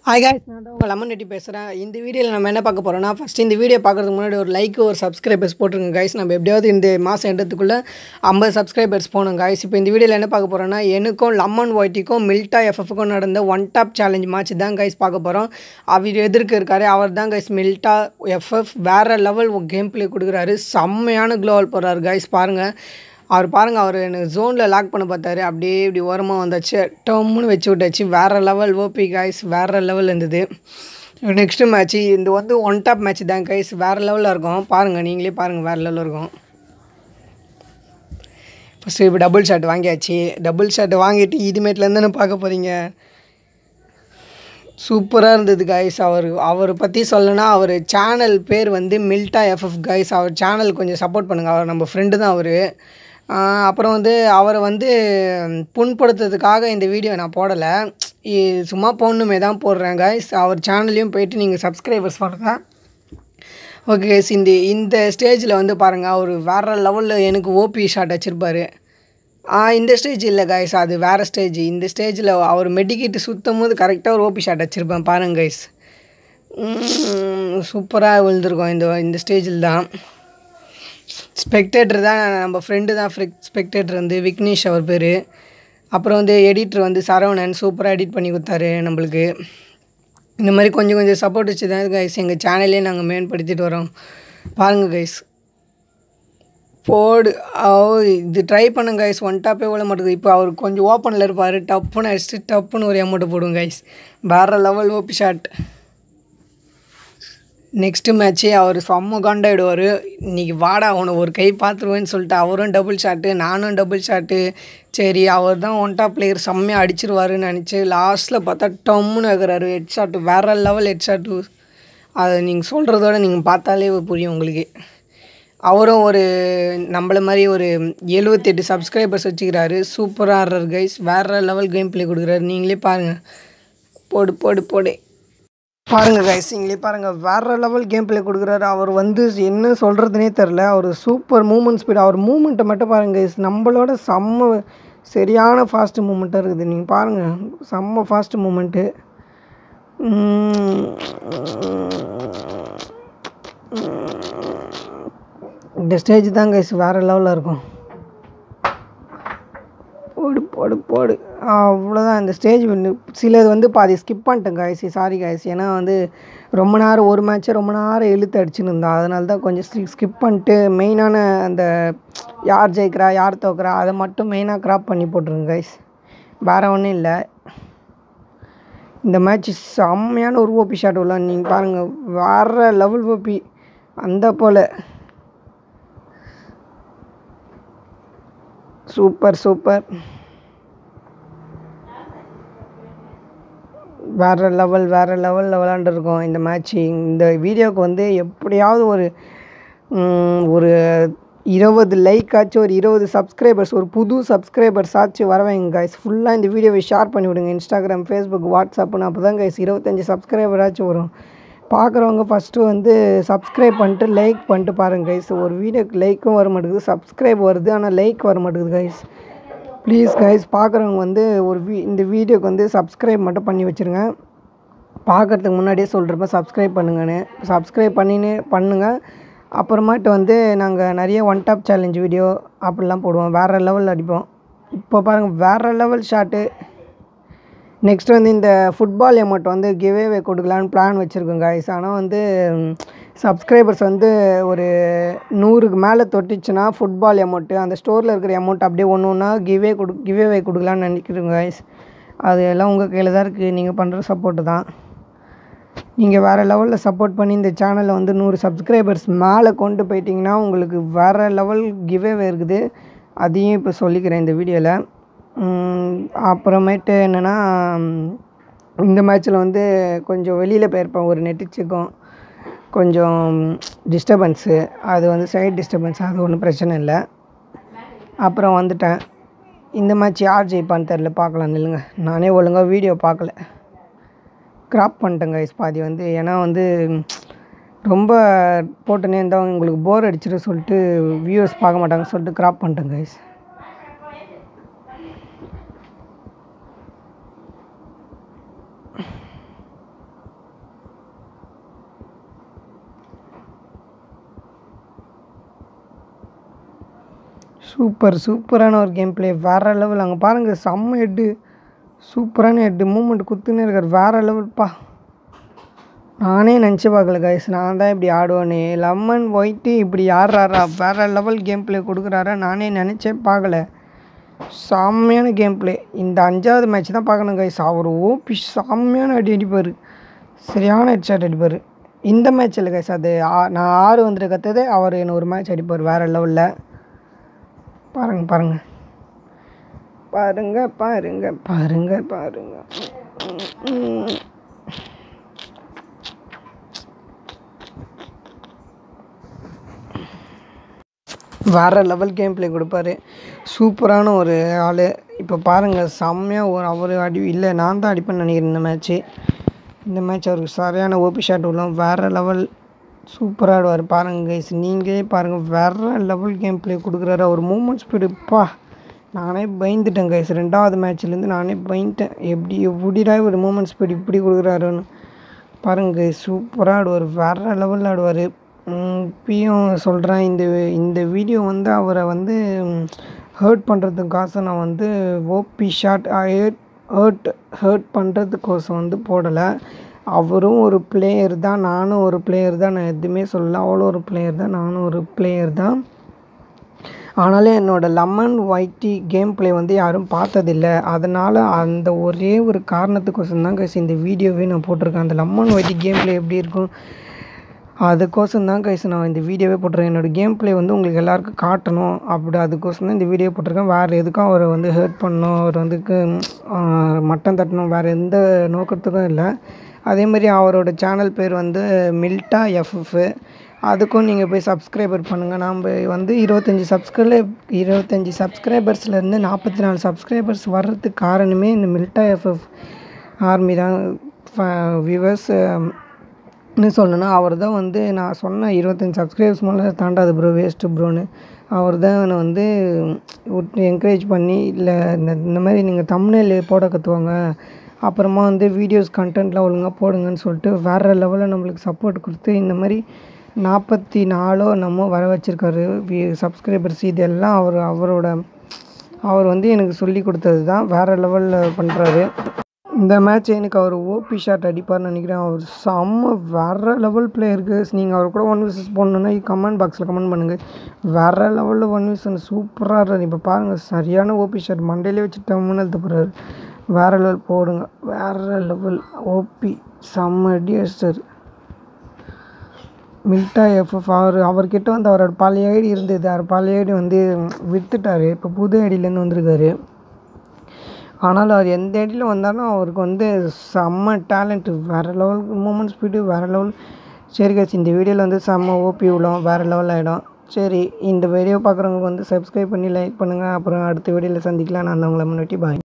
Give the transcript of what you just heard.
Hi guys நான் தான் உங்கள் லெமன் நெட்டி பேசுகிறேன் இந்த வீடியோவில் நம்ம என்ன பார்க்க போகிறோம்னா ஃபஸ்ட்டு இந்த வீடியோ பார்க்குறதுக்கு முன்னாடி ஒரு லைக் ஒரு சப்ஸ்கிரைபர்ஸ் போட்டுருங்க காய்ஸ் நம்ம எப்படியாவது இந்த மாதம் எடுத்துக்குள்ளே ஐம்பது சப்ஸ்கிரைபர்ஸ் போகணும் காய்ஸ் இப்போ இந்த வீடியோவில் என்ன பார்க்க போகிறோம்னா எனக்கும் லம்மன் ஒயிட்டிக்கும் மில்டா எஃப்எஃப்க்கும் நடந்த ஒன் டாப் சேலஞ்ச் மேட்ச் தான் கைஸ் பார்க்க போகிறோம் அவர் எதிர்க்க இருக்காரு அவர் தான் கைஸ் மில்டா எஃப்எஃப் வேறு லெவல் கேம் ப்ளே கொடுக்குறாரு செம்மையான க்ளோவல் போடுறாரு கைஸ் பாருங்கள் அவர் பாருங்கள் அவர் எனக்கு ஜோனில் லாக் பண்ண பார்த்தாரு அப்படியே இப்படி ஓரமாக வந்தாச்சு டம்முன்னு வச்சு விட்டாச்சு வேறு லெவல் ஓபி காய்ஸ் வேறு லெவல் இருந்தது நெக்ஸ்ட்டு மேட்ச்சு இந்த வந்து ஒன் டாப் மேட்ச் தான் கைஸ் வேறு லெவலில் இருக்கும் பாருங்கள் நீங்களே பாருங்கள் வேறு லெவலில் இருக்கும் ஃபஸ்ட்டு இப்போ டபுள் ஷாட் வாங்கியாச்சு டபுள் ஷாட் வாங்கிட்டு இதுமேட்லேருந்து என்ன பார்க்க போகிறீங்க சூப்பராக இருந்தது கைஸ் அவர் அவர் பற்றி சொல்லணும்னா அவர் சேனல் பேர் வந்து மில்டா எஃப்எஃப் கைஸ் அவர் சேனல் கொஞ்சம் சப்போர்ட் பண்ணுங்கள் அவர் நம்ம ஃப்ரெண்டு தான் அவர் அப்புறம் வந்து அவரை வந்து புண்படுத்துறதுக்காக இந்த வீடியோ நான் போடலை இ- சும்மா போடணுமே தான் போடுறேன் கைஸ் அவர் சேனல்லையும் போயிட்டு நீங்கள் சப்ஸ்கிரைபர்ஸ் பண்ணுங்கள் ஓகே கைஸ் இந்த இந்த ஸ்டேஜில் வந்து பாருங்கள் அவர் வேறு லெவலில் எனக்கு ஓபி ஷாட் வச்சுருப்பாரு இந்த ஸ்டேஜ் இல்லை கைஸ் அது வேறு ஸ்டேஜ் இந்த ஸ்டேஜில் அவர் மெடிக்கிட்டு சுற்றும் போது கரெக்டாக ஒரு ஓபி ஷாட் வச்சுருப்பேன் பாருங்க கைஸ் சூப்பராக விழுந்திருக்கோம் இந்த இந்த ஸ்டேஜில் தான் ஸ்பெக்டேட்டர் தான் நம்ம ஃப்ரெண்டு தான் ஸ்பெக்டேட்டர் வந்து விக்னேஷ் அவர் பேர் அப்புறம் வந்து எடிட்டர் வந்து சரவணன் சூப்பராக எடிட் பண்ணி கொடுத்தாரு நம்மளுக்கு இந்த மாதிரி கொஞ்சம் கொஞ்சம் சப்போர்ட் வச்சு தான் கைஸ் எங்கள் சேனல்லே நாங்கள் மேம்படுத்திட்டு வரோம் பாருங்கள் கைஸ் போடு ஓ இது ட்ரை பண்ணுங்க கைஸ் ஒன் டாப்பே விழ மாட்டேங்குது இப்போ அவர் கொஞ்சம் ஓப்பனில் இருப்பார் டப்புன்னு அடிச்சுட்டு டப்புன்னு ஒரு அமௌண்ட்டு போடுவோம் கைஸ் வேறு level OP shot next match அவர் செம்ம காண்டாயிடுவார் இன்றைக்கி வாடா அவனை ஒரு கை பார்த்துருவேன்னு சொல்லிட்டு அவரும் டபுள் ஷாட்டு நானும் டபுள் ஷாட்டு சரி அவர் தான் ஒன் டாப் பிளேயர் செம்மையாக அடிச்சிருவாருன்னு நினச்சி லாஸ்ட்டில் பார்த்தா டம்முன்னு வைக்கிறாரு ஹெட் ஷாட்டு வேறு லெவல் ஹெட் ஷாட்டு அதை நீங்கள் சொல்கிறதோட நீங்கள் பார்த்தாலே புரியும் உங்களுக்கு அவரும் ஒரு நம்மள மாதிரி ஒரு எழுபத்தெட்டு சப்ஸ்கிரைபர்ஸ் வச்சுக்கிறாரு சூப்பராக ஆடுறாரு கைஸ் வேறு லெவல் கேம் ப்ளே கொடுக்குறாரு நீங்களே பாருங்கள் போடு போடு போடு பாருங்கள் கைஸ் நீங்களே பாருங்கள் வேறு லெவல் கேம் ப்ளே கொடுக்குறாரு அவர் வந்து என்ன சொல்கிறதுனே தெரில அவர் சூப்பர் மூமெண்ட் ஸ்பீட் அவர் மூமெண்ட்டை மட்டும் பாருங்கள் guys. நம்மளோட செம்ம சரியான ஃபாஸ்ட் மூமெண்ட்டாக இருக்குது நீங்கள் பாருங்கள் செம்ம ஃபாஸ்ட் மூமெண்ட்டு இந்த ஸ்டேஜ் தான் கைஸ் வேறு லெவலில் இருக்கும் போடு போடு போடு அவ்வளோதான் இந்த ஸ்டேஜ் வந்து சிலது வந்து பாதி ஸ்கிப் பண்ணிட்டேன் காய்ஸ் சாரி காய்ஸ் ஏன்னா வந்து ரொம்ப நேரம் ஒரு மேட்ச்சை ரொம்ப நேரம் இழுத்து அடிச்சுன்னு இருந்தேன் அதனால தான் கொஞ்சம் ஸ்கிப் பண்ணிட்டு மெயினான அந்த யார் ஜெயிக்கிறா யார் தோக்குறா அதை மட்டும் மெயினாக கிராப் பண்ணி போட்டுருங்க காய்ஸ் வேறு ஒன்றும் இல்லை இந்த மேட்ச் செம்மையான ஒரு ஓபி ஷாட் உள்ள நீங்கள் பாருங்கள் வேறு லெவல் ஓபி அந்த போல் சூப்பர் சூப்பர் வேறு லெவல் வேறு லெவலில் விளாண்டுருக்கோம் இந்த மேட்ச்சு இந்த வீடியோவுக்கு வந்து எப்படியாவது ஒரு ம், ஒரு இருபது லைக் ஆச்சு ஒரு இருபது சப்ஸ்கிரைபர்ஸ் ஒரு புது சப்ஸ்கிரைபர்ஸ் ஆச்சு வரவைங்க கைஸ் ஃபுல்லாக இந்த வீடியோவை ஷேர் பண்ணி விடுங்க இன்ஸ்டாகிராம் ஃபேஸ்புக் வாட்ஸ்அப்னு அப்போ தான் கைஸ் இருபத்தஞ்சி சப்ஸ்கிரைபர் ஆச்சும் வரும் பார்க்குறவங்க ஃபஸ்ட்டு வந்து சப்ஸ்கிரைப் பண்ணிட்டு லைக் பண்ணிட்டு பாருங்கள் கைஸ் ஒரு வீடியோக்கு லைக்கும் வர மாட்டேங்குது சப்ஸ்கிரைப் வருது ஆனால் லைக் வர மாட்டேங்குது கைஸ் ப்ளீஸ் கைஸ் பார்க்குறவங்க வந்து ஒரு வீ இந்த வீடியோக்கு வந்து சப்ஸ்கிரைப் மட்டும் பண்ணி வச்சுருங்க பார்க்குறதுக்கு முன்னாடியே சொல்கிறப்ப சப்ஸ்கிரைப் பண்ணுங்கன்னு சப்ஸ்கிரைப் பண்ணின்னு பண்ணுங்கள் அப்புறமாட்டு வந்து நாங்கள் நிறைய ஒன் டாப் சேலஞ்ச் வீடியோ அப்படிலாம் போடுவோம் வேறு லெவலில் அடிப்போம் இப்போ பாருங்கள் வேறு லெவல் ஷாட்டு நெக்ஸ்ட் வந்து இந்த ஃபுட்பால் அமௌண்ட் வந்து கிவேவே கொடுக்கலான்னு பிளான் வச்சுருக்கோம் காய்ஸ் ஆனால் வந்து சப்ஸ்கிரைபர்ஸ் வந்து ஒரு நூறுக்கு மேலே தொட்டுச்சுன்னா ஃபுட்பால் அமௌண்ட்டு அந்த ஸ்டோரில் இருக்கிற அமௌண்ட் அப்படியே ஒன்று ஒன்றா கிவே கொடு கிவேவே கொடுக்கலான்னு நினைக்கிறோங்க காய்ஸ் அது எல்லாம் உங்கள் கையில் தான் இருக்குது நீங்கள் பண்ணுற சப்போர்ட்டு தான் நீங்கள் வேறு லெவலில் சப்போர்ட் பண்ணி இந்த சேனலை வந்து நூறு சப்ஸ்கிரைபர்ஸ் மேலே கொண்டு போயிட்டீங்கன்னா உங்களுக்கு வேறு லெவல் கிவேவே இருக்குது அதையும் இப்போ சொல்லிக்கிறேன் இந்த வீடியோவில் அப்புறமேட்டு என்னென்னா இந்த மேட்ச்சில் வந்து கொஞ்சம் வெளியில் போயிருப்பேன் ஒரு நெட்டிச்சுக்கும் கொஞ்சம் டிஸ்டர்பன்ஸு அது வந்து சைட் டிஸ்டர்பன்ஸ் அது ஒன்றும் பிரச்சனை இல்லை அப்புறம் வந்துட்டேன் இந்த மேட்ச் யார் ஜெயிப்பான்னு தெரில பார்க்கலாம் நில்லுங்க நானே ஒழுங்காக வீடியோ பார்க்கல கிராப் பண்ணிட்டேன் கைஸ் பாதி வந்து ஏன்னா வந்து ரொம்ப போட்டுனே இருந்தால் உங்களுக்கு போர் அடிச்சிடும் சொல்லிட்டு வியூவர்ஸ் பார்க்க மாட்டாங்கன்னு சொல்லிட்டு கிராப் பண்ணிட்டேன் கைஸ் சூப்பர் சூப்பரான ஒரு கேம் ப்ளே வேறு லெவல் அங்கே பாருங்கள் செம்ம ஹெட்டு சூப்பரான ஹெட்டு மூமெண்ட் குத்துன்னு இருக்கார் வேறு லெவல்ப்பா நானே நினச்சி பார்க்கல கைஸ் நான் தான் இப்படி ஆடுவேனே லெமன் ஒயிட்டு இப்படி ஆடுறாரா வேறு லெவல் கேம் ப்ளே கொடுக்குறாரா நானே நினச்சே பார்க்கல செம்மையான கேம் ப்ளே இந்த அஞ்சாவது மேட்ச் தான் பார்க்கணும் கைஸ் அவர் ஓபி செம்மையான அடி அடிப்பார் சரியான ஹெட் ஷாட் அடிப்பார் இந்த மேட்ச் இல்லை கைஸ் அது ஆ- நான் ஆறு வந்துட்டு கத்தது அவர் என்ன ஒரு மேட்ச் அடிப்பார் வேறு லெவலில் பாருங்க பாருங்க பாருங்க பாருங்க பாருங்க பாருங்க உம். வேறு லெவல் கேம் ப்ளே கொடுப்பாரு சூப்பரான ஒரு ஆள் இப்போ பாருங்கள் செம்மையாக ஒரு அவர் அடி இல்லை நான் தான் அடிப்பேன்னு நினைக்கிறேன் இந்த மேட்ச்சு இந்த மேட்ச் அவருக்கு சரியான ஓபி ஷாட் உள்ளோம் வேறு லெவல் சூப்பராக ஆடுவார் பாருங்கள் கைஸ் நீங்களே பாருங்கள் வேறு லெவல் கேம் ப்ளே கொடுக்குறாரு அவர் மூமெண்ட் ஸ்பீடுப்பா நானே பயந்துட்டேன் கைஸ் ரெண்டாவது மேட்ச்லேருந்து நானே பயந்துட்டேன் எப்படி எப்படிடா ஒரு மூமெண்ட் ஸ்பீடு இப்படி கொடுக்குறாருன்னு பாருங்க சூப்பராக ஆடுவார் வேறு லெவலில் ஆடுவார் இப்பயும் சொல்கிறேன் இந்த இந்த வீடியோ வந்து அவரை வந்து ஹர்ட் பண்ணுறதுக்காக நான் வந்து OP shot hurt hurt hurt பண்ணுறதுக்கோசம் வந்து போடலை அவரும் ஒரு பிளேயர் தான் நானும் ஒரு பிளேயர் தான் நான் எதுவுமே சொல்லல அவளும் ஒரு பிளேயர் தான் நானும் ஒரு பிளேயர் தான் ஆனாலும் என்னோடய லெமன் ஒயிட்டி கேம் ப்ளே வந்து யாரும் பார்த்ததில்ல அதனால் அந்த ஒரே ஒரு காரணத்துக்கோசம் தான் கைஸ் இந்த வீடியோவே நான் போட்டிருக்கேன் அந்த லெமன் ஒயிட்டி கேம் ப்ளே எப்படி இருக்கும் அதுக்கோசம் தான் கைஸ் நான் இந்த வீடியோவே போட்டிருக்கேன் என்னோடய கேம் ப்ளே வந்து உங்களுக்கு எல்லாருக்கும் காட்டணும் அப்படி அதுக்கோசம் தான் இந்த வீடியோ போட்டிருக்கேன் வேறு எதுக்கும் அவரை வந்து ஹர்ட் பண்ணணும் அவர் வந்து மட்டம் தட்டணும் வேறு எந்த நோக்கத்துக்கும் இல்லை அதே மாதிரி அவரோட சேனல் பேர் வந்து மில்டா எஃப்எஃப் அதுக்கும் நீங்கள் போய் சப்ஸ்கிரைபர் பண்ணுங்கள் நாம் வந்து இருபத்தஞ்சி சப்ஸ்கிரைப் இருபத்தஞ்சி சப்ஸ்கிரைபர்ஸ்லேருந்து நாற்பத்தி நாலு சப்ஸ்கிரைபர்ஸ் வர்றதுக்கு காரணமே இந்த மில்டா எஃப்எஃப் ஆர்மி தான் வியூவர்ஸ் இன்னும் சொல்லணும்னா அவர் தான் வந்து நான் சொன்ன இருபத்தஞ்சி சப்ஸ்கிரைபர்ஸ் மேலே தாண்டாது ப்ரோ வேஸ்ட்டு ப்ரோன்னு அவர் தான் என்னை வந்து என்கரேஜ் பண்ணி இல்லை இந்த இந்த மாதிரி நீங்கள் தம்ப்நெயில் போட கற்றுவாங்க அப்புறமா வந்து வீடியோஸ் கண்டென்ட்லாம் ஒழுங்காக போடுங்கன்னு சொல்லிட்டு வேறு லெவலில் நம்மளுக்கு சப்போர்ட் கொடுத்து இந்த மாதிரி நாற்பத்தி நாலோ நம்ம வர வச்சுருக்காரு சப்ஸ்கிரைபர்ஸ் இதெல்லாம் அவர் அவரோட அவர் வந்து எனக்கு சொல்லி கொடுத்தது தான் வேறு லெவலில் பண்ணுறாரு இந்த மேட்ச் எனக்கு அவர் ஓபி ஷாட் அடிப்பார்னு நினைக்கிறேன் அவர் செம்ம வேறு லெவல் பிளேயருக்கு நீங்கள் அவர் கூட ஒன் விசஸ் போடணுன்னா கமெண்ட் பாக்ஸில் கமெண்ட் பண்ணுங்கள் வேறு லெவலில் ஒன் விசன் சூப்பராக இருக்கார் இப்போ பாருங்கள் சரியான ஓபி ஷாட் மண்டையிலே வச்சு டம்முன்னு எழுத போகிறாரு வேறு லெவல் போடுங்க வேறு லெவல் ஓபி செம்ம அடி அடிச்சார் மில்டா எஃப்எஃப் அவர் அவர்கிட்ட வந்து அவரோட பழைய ஐடி இருந்தது அவர் பழைய ஐடி வந்து விற்றுட்டார் இப்போ புது ஐடியிலேருந்து வந்திருக்காரு ஆனாலும் அவர் எந்த ஐடியில் வந்தாலும் அவருக்கு வந்து செம்ம டேலண்ட் வேறு லெவல் மூமெண்ட் ஸ்பீடு வேறு லெவல் சரி கட்சி இந்த வீடியோவில் வந்து செம்ம ஓபி விழும் வேறு லெவல் ஆகிடும் சரி இந்த வீடியோ பார்க்குறவங்க வந்து சப்ஸ்கிரைப் பண்ணி லைக் பண்ணுங்கள் அப்புறம் அடுத்த வீடியோவில் சந்திக்கலாம் நான் உங்களை முன்னாடி பாய்